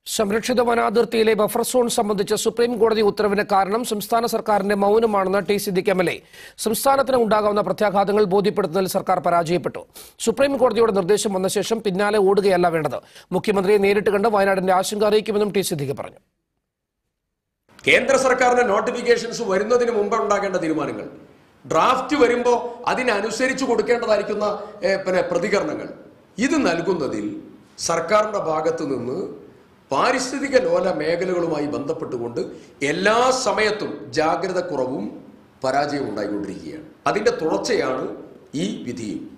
സംരക്ഷിത വനാതിർത്തിയിലെ buffer zone സംബന്ധിച്ച സുപ്രീം കോടതി ഉത്തരവിന് കാരണം സംസ്ഥാന സർക്കാരിന്റെ മൗനമാണെന്ന് T Siddique M L A സംസ്ഥാനത്തിന് ഉണ്ടാകാവുന്ന പ്രത്യാഘാതങ്ങൾ ബോധ്യപ്പെടുത്തുന്നതിൽ സർക്കാർ പരാജയപ്പെട്ടു സുപ്രീം കോടതിയുടെ നിർദ്ദേശം വന്ന ശേഷം പിന്നാലെ ഓടുകയല്ല വേണ്ടത് മുഖ്യമന്ത്രിയെ നേരിട്ട് കണ്ട് വയനാടിന്റെ ആശങ്ക അറിയിക്കുമെന്നും ടി സിദ്ദിഖ് പറഞ്ഞു കേന്ദ്ര സർക്കാരിന്റെ നോട്ടിഫിക്കേഷൻസ് വരുന്നതിന് മുമ്പ് ഉണ്ടാകേണ്ട തീരുമാനങ്ങൾ ഡ്രാഫ്റ്റ് വരുമ്പോൾ അതിനനുസരിച്ച് കൊടുക്കേണ്ടതായിരിക്കുന്ന ഏഹ്, പിന്നെ പ്രതികരണങ്ങൾ ഇത് നൽകുന്നതിൽ സർക്കാരിന്റെ ഭാഗത്ത് നിന്ന് പാരിസ്ഥിതിക ലോല മേഖലകളുമായി ബന്ധപ്പെട്ടുകൊണ്ട് എല്ലാ സമയത്തും ജാഗ്രത കുറവും പരാജയവും ഉണ്ടായിക്കൊണ്ടിരിക്കുകയാണ് അതിന്റെ തുടർച്ചയാണ് ഈ വിധിയും